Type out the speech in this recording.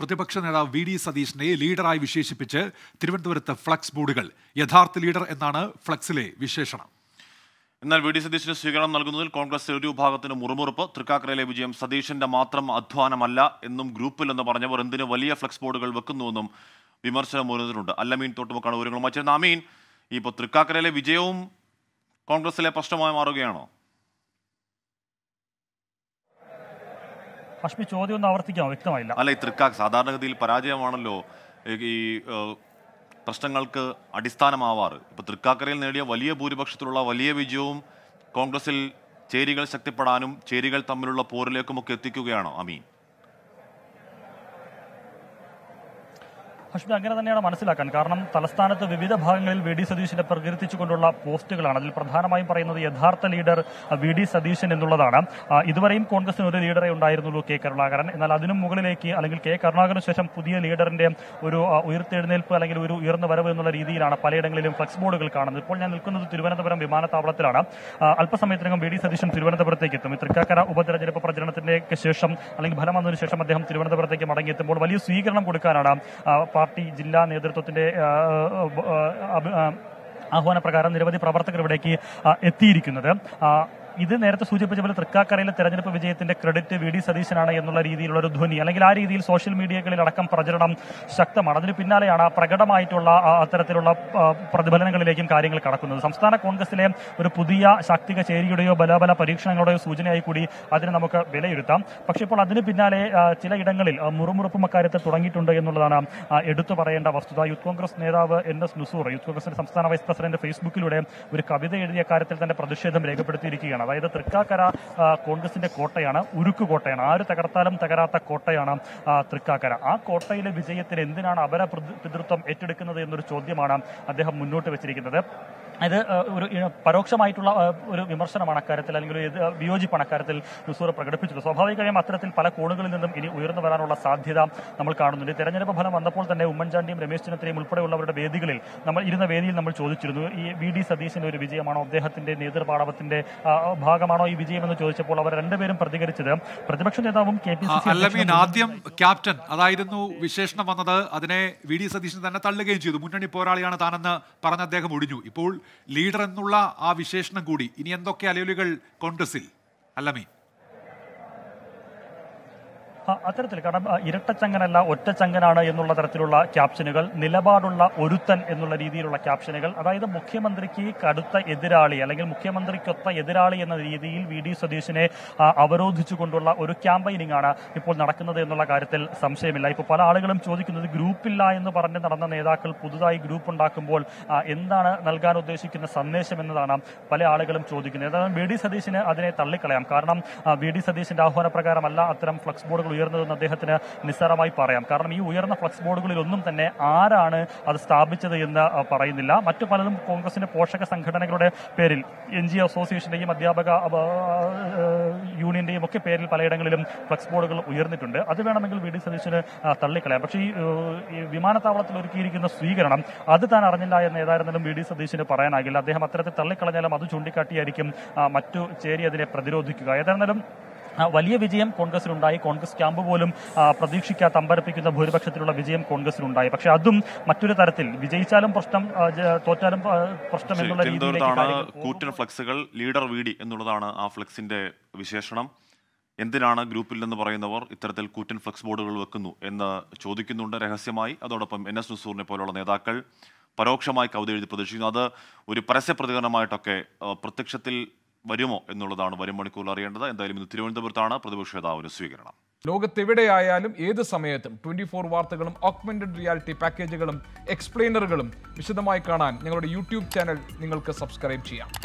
പ്രതിപക്ഷ നേതാവ് V D സതീഷിനെ ലീഡറായി വിശേഷിപ്പിച്ച് തിരുവനന്തപുരത്ത് ഫ്ലക്സ് ബോർഡുകൾ യഥാർത്ഥ ലീഡർ എന്നാണ് ഫ്ലക്സിലെ വിശേഷണം എന്നാൽ വി ഡി സതീശന് സ്വീകരണം നൽകുന്നതിൽ കോൺഗ്രസ് ഒരു വിഭാഗത്തിന് മുറുമുറുപ്പ് തൃക്കാക്കരയിലെ വിജയം സതീശന്റെ മാത്രം അധ്വാനമല്ല എന്നും ഗ്രൂപ്പിൽ എന്ന് പറഞ്ഞവർ എന്തിന് വലിയ ഫ്ലക്സ് ബോർഡുകൾ വെക്കുന്നുവെന്നും വിമർശനം ഉയർന്നിട്ടുണ്ട് അല്ലമീൻ തൊട്ടുമുക്കാണ് വിവരങ്ങൾ മറ്റൊരു അമീൻ ഈ ഇപ്പോൾ തൃക്കാക്കരയിലെ വിജയവും കോൺഗ്രസിലെ പ്രശ്നമായി മാറുകയാണോ അഷ്മി ചോദ്യം ഒന്ന് ആവർത്തിക്കാമോ വ്യക്തമായില്ല അല്ല ഈ തൃക്കാക്ക് സാധാരണഗതിയിൽ പരാജയമാണല്ലോ ഈ- ഈ ഏഹ്, പ്രശ്നങ്ങൾക്ക് അടിസ്ഥാനമാവാറ് ഇപ്പൊ തൃക്കാക്കരയിൽ നേടിയ വലിയ ഭൂരിപക്ഷത്തിലുള്ള വലിയ വിജയവും കോൺഗ്രസിൽ ചേരികൾ ശക്തിപ്പെടാനും ചേരികൾ തമ്മിലുള്ള പോരിലേക്കുമൊക്കെ എത്തിക്കുകയാണോ അമീൻ അഷ്മി അങ്ങനെ തന്നെയാണ് മനസ്സിലാക്കാൻ കാരണം തലസ്ഥാനത്ത് വിവിധ ഭാഗങ്ങളിൽ വി ഡി സതീശനെ പ്രകീർത്തിച്ചുകൊണ്ടുള്ള പോസ്റ്റുകളാണ് അതിൽ പ്രധാനമായും പറയുന്നത് യഥാർത്ഥ ലീഡർ അഹ്, വി ഡി സതീശൻ എന്നുള്ളതാണ് ആ, ഇതുവരെയും കോൺഗ്രസിന് ഒരു ലീഡറെ ഉണ്ടായിരുന്നുള്ളൂ കെ കരുണാകരൻ എന്നാൽ അതിനും മുകളിലേക്ക് അല്ലെങ്കിൽ കെ കരുണാകരന് ശേഷം പുതിയ ലീഡറിന്റെ ഒരു ആ, ഉയർത്തെഴുന്നേൽപ്പ് അല്ലെങ്കിൽ ഒരു ഉയർന്ന വരവ് എന്നുള്ള രീതിയിലാണ് പലയിടങ്ങളിലും ഫ്ലക്സ് ബോർഡുകൾ കാണുന്നത് ഇപ്പോൾ ഞാൻ നിൽക്കുന്നത് തിരുവനന്തപുരം വിമാനത്താവളത്തിലാണ് ആ, അല്പസമയത്തിനകം വി ഡി സതീശൻ തിരുവനന്തപുരത്തേക്ക് എത്തും ഈ തൃക്കാക്കര ഉപതെരഞ്ഞെടുപ്പ് പ്രചരണത്തിന്റെ ശേഷം അല്ലെങ്കിൽ ഫലം വന്നതിന് ശേഷം അദ്ദേഹം തിരുവനന്തപുരത്തേക്ക് മടങ്ങിയെത്തുമ്പോൾ വലിയ സ്വീകരണം കൊടുക്കാനാണ് ആ, പാർട്ടി ജില്ലാ നേതൃത്വത്തിന്റെ ആ, ആ, അഭി- ആ, ആഹ്വാനപ്രകാരം നിരവധി പ്രവർത്തകർ ഇവിടേക്ക് ആ, എത്തിയിരിക്കുന്നത് ആ, ഇത് നേരത്തെ സൂചിപ്പിച്ച പോലെ തൃക്കാക്കരയിലെ തെരഞ്ഞെടുപ്പ് വിജയത്തിന്റെ ക്രെഡിറ്റ് വി ഡി സതീശനാണ് എന്നുള്ള രീതിയിലുള്ള ഒരു ധ്വനി അല്ലെങ്കിൽ ആ രീതിയിൽ സോഷ്യൽ മീഡിയകളിൽ അടക്കം പ്രചരണം ശക്തമാണ് അതിന് പിന്നാലെയാണ് പ്രകടമായിട്ടുള്ള ആ, അത്തരത്തിലുള്ള ആ, പ്രതിഫലനങ്ങളിലേക്കും കാര്യങ്ങൾ കടക്കുന്നത് സംസ്ഥാന കോൺഗ്രസിലെ ഒരു പുതിയ ശാക്തിക ചേരിയുടെയോ ബലാബല പരീക്ഷണങ്ങളുടെയോ സൂചനയായി കൂടി അതിനെ നമുക്ക് വിലയിരുത്താം പക്ഷേ ഇപ്പോൾ അതിന് പിന്നാലെ ആ, ചിലയിടങ്ങളിൽ ആ, മുറുമുറുപ്പും അക്കാര്യത്തിൽ തുടങ്ങിയിട്ടുണ്ട് എന്നുള്ളതാണ് ആ, എടുത്തു പറയേണ്ട വസ്തുത യൂത്ത് കോൺഗ്രസ് നേതാവ് എൻ എസ് നുസൂർ യൂത്ത് കോൺഗ്രസിന്റെ സംസ്ഥാന വൈസ് പ്രസിഡന്റ് ഫേസ്ബുക്കിലൂടെ ഒരു കവിത എഴുതിയ കാര്യത്തിൽ തന്നെ പ്രതിഷേധം രേഖപ്പെടുത്തിയിരിക്കുകയാണ് അതായത് തൃക്കാക്കര ആ, കോൺഗ്രസിന്റെ കോട്ടയാണ് ഉരുക്കു കോട്ടയാണ് ആര് തകർത്താലും തകരാത്ത കോട്ടയാണ് ആ, തൃക്കാക്കര ആ കോട്ടയിലെ വിജയത്തിന് എന്തിനാണ് അവരെ പിതൃ- പിതൃത്വം ഏറ്റെടുക്കുന്നത് എന്നൊരു ചോദ്യമാണ് അദ്ദേഹം മുന്നോട്ട് വെച്ചിരിക്കുന്നത് ഇത് ആ, ഒരു ഇ- പരോക്ഷമായിട്ടുള്ള ആ, ഒരു വിമർശനമാണ് അക്കാര്യത്തിൽ അല്ലെങ്കിൽ ഒരു എതിർ- വിയോജിപ്പാണ് അക്കാര്യത്തിൽ നുസൂർ പ്രകടിപ്പിച്ചത് സ്വാഭാവികമായും അത്തരത്തിൽ പല കോണുകളിൽ നിന്നും ഇനി ഉയർന്നു വരാനുള്ള സാധ്യത നമ്മൾ കാണുന്നുണ്ട് തെരഞ്ഞെടുപ്പ് ഫലം വന്നപ്പോൾ തന്നെ ഉമ്മൻചാണ്ടിയും രമേശ് ചെന്നിത്തലയും ഉൾപ്പെടെയുള്ളവരുടെ വേദികളിൽ നമ്മൾ ഇരുന്ന വേദിയിൽ നമ്മൾ ചോദിച്ചിരുന്നു ഈ വി ഡി സതീശന്റെ ഒരു വിജയമാണോ അദ്ദേഹത്തിന്റെ നേതൃപാടവത്തിന്റെ ആ, ഭാഗമാണോ ഈ വിജയമെന്ന് ചോദിച്ചപ്പോൾ അവർ രണ്ടുപേരും പ്രതികരിച്ചത് പ്രതിപക്ഷ നേതാവും കെ പി ആ, സി അല്ലമീൻ ആദ്യം ക്യാപ്റ്റൻ അതായിരുന്നു വിശേഷണം വന്നത് അതിനെ വി ഡി സതീശൻ തന്നെ തള്ളുകയും ചെയ്തു മുന്നണി പോരാളിയാണ് താനെന്ന് പറഞ്ഞ അദ്ദേഹം ഒഴിഞ്ഞു ഇപ്പോൾ ലീഡർ എന്നുള്ള ആ വിശേഷണം കൂടി ഇനി എന്തൊക്കെ അലയൊലികൾ കോൺഗ്രസിൽ അല്ലമീൻ ആ, അത്തരത്തിൽ കാരണം ആ, ഇരട്ടച്ചങ്ങനല്ല ഒറ്റച്ചങ്ങനാണ് എന്നുള്ള തരത്തിലുള്ള ക്യാപ്ഷനുകൾ നിലപാടുള്ള ഒരുത്തൻ എന്നുള്ള രീതിയിലുള്ള ക്യാപ്ഷനുകൾ അതായത് മുഖ്യമന്ത്രിക്ക് കടുത്ത എതിരാളി അല്ലെങ്കിൽ മുഖ്യമന്ത്രിക്കൊത്ത എതിരാളി എന്ന രീതിയിൽ വി ഡി സതീശനെ ആ, അവരോധിച്ചുകൊണ്ടുള്ള ഒരു ക്യാമ്പയിനിങ് ആണ് ഇപ്പോൾ നടക്കുന്നത് എന്നുള്ള കാര്യത്തിൽ സംശയമില്ല ഇപ്പോൾ പല ആളുകളും ചോദിക്കുന്നത് ഗ്രൂപ്പില്ല എന്ന് പറഞ്ഞ് നടന്ന നേതാക്കൾ പുതുതായി ഗ്രൂപ്പ് ഉണ്ടാക്കുമ്പോൾ ആ, എന്താണ് നൽകാൻ ഉദ്ദേശിക്കുന്ന സന്ദേശം എന്നതാണ് പല ആളുകളും ചോദിക്കുന്നത് ഏതായാലും വി ഡി സതീശന് അതിനെ തള്ളിക്കളയാം കാരണം ആ, വി ഡി സതീശന്റെ ആഹ്വാനപ്രകാരമല്ല അത്തരം ഫ്ലക്സ് ബോർഡുകൾ ഉയർന്നതെന്ന് അദ്ദേഹത്തിന് നിസ്സാരമായി പറയാം കാരണം ഈ ഉയർന്ന ഫ്ലക്സ് ബോർഡുകളിൽ ഒന്നും തന്നെ ആരാണ് അത് സ്ഥാപിച്ചത് എന്ന് ആ, പറയുന്നില്ല മറ്റു പലതും കോൺഗ്രസിന്റെ പോഷക സംഘടനകളുടെ പേരിൽ എൻ ജി അസോസിയേഷന്റെയും അധ്യാപക ആ, യൂണിയന്റെയും ഒക്കെ പേരിൽ പലയിടങ്ങളിലും ഫ്ലക്സ് ബോർഡുകൾ ഉയർന്നിട്ടുണ്ട് അത് വേണമെങ്കിൽ വി ഡി സതീശന് ആ, തള്ളിക്കളയാം പക്ഷേ ഈ, ഏഹ്, ഈ വിമാനത്താവളത്തിൽ ഒരുക്കിയിരിക്കുന്ന സ്വീകരണം അത് താൻ അറിഞ്ഞില്ല എന്ന് ഏതായിരുന്നാലും വി ഡി സതീശന് പറയാനാകില്ല അദ്ദേഹം അത്തരത്തിൽ തള്ളിക്കളഞ്ഞാലും അത് ചൂണ്ടിക്കാട്ടിയായിരിക്കും ആ, മറ്റു ചേരി അതിനെ പ്രതിരോധിക്കുക ഏതായിരുന്നാലും ആ, വലിയ വിജയം കോൺഗ്രസിനുണ്ടായി കോൺഗ്രസ് ക്യാമ്പ് പോലും ആ, പ്രതീക്ഷിക്കാത്ത അമ്പരപ്പിക്കുന്ന ഭൂരിപക്ഷത്തിലുള്ള വിജയം കോൺഗ്രസിനുണ്ടായി പക്ഷെ അതും മറ്റൊരു തരത്തിൽ വിജയിച്ചാലും പ്രശ്നം ആ, ജ- തോറ്റാലും ആ, പ്രശ്നം ശരി, എന്നുള്ള രീതിയിലേക്ക് തിരുവനന്തപുരത്താണ് കാര്യങ്ങൾ പോകുന്നു. കൂറ്റൻ ഫ്ലക്സുകൾ ലീഡർ വീടി എന്നുള്ളതാണ് ആ ഫ്ലക്സിന്റെ വിശേഷണം എന്തിനാണ് ഗ്രൂപ്പിൽ എന്ന് പറയുന്നവർ ഇത്തരത്തിൽ കൂറ്റൻ ഫ്ലക്സ് ബോർഡുകൾ വെക്കുന്നു എന്ന് ചോദിക്കുന്നുണ്ട് രഹസ്യമായി അതോടൊപ്പം എൻ എസ് നുസൂറിനെ പോലുള്ള നേതാക്കൾ പരോക്ഷമായി കവിത എഴുതി പ്രതീക്ഷിക്കുന്നു അത് ഒരു പരസ്യ പ്രതികരണമായിട്ടൊക്കെ ആ, പ്രത്യക്ഷത്തിൽ വരുമോ എന്നുള്ളതാണ് വരും മണിക്കൂറിൽ അറിയേണ്ടത് എന്തായാലും ഇന്ന് തിരുവനന്തപുരത്താണ് പ്രതിപക്ഷ നേതാവിന് സ്വീകരണം ലോകത്തെവിടെയായാലും ഏത് സമയത്തും ട്വന്റി ഫോർ വാർത്തകളും ഓഗ്മെന്റഡ് റിയാലിറ്റി പാക്കേജുകളും എക്സ്പ്ലെയിനറുകളും വിശദമായി കാണാൻ ഞങ്ങളുടെ യൂട്യൂബ് ചാനൽ നിങ്ങൾക്ക് സബ്സ്ക്രൈബ് ചെയ്യാം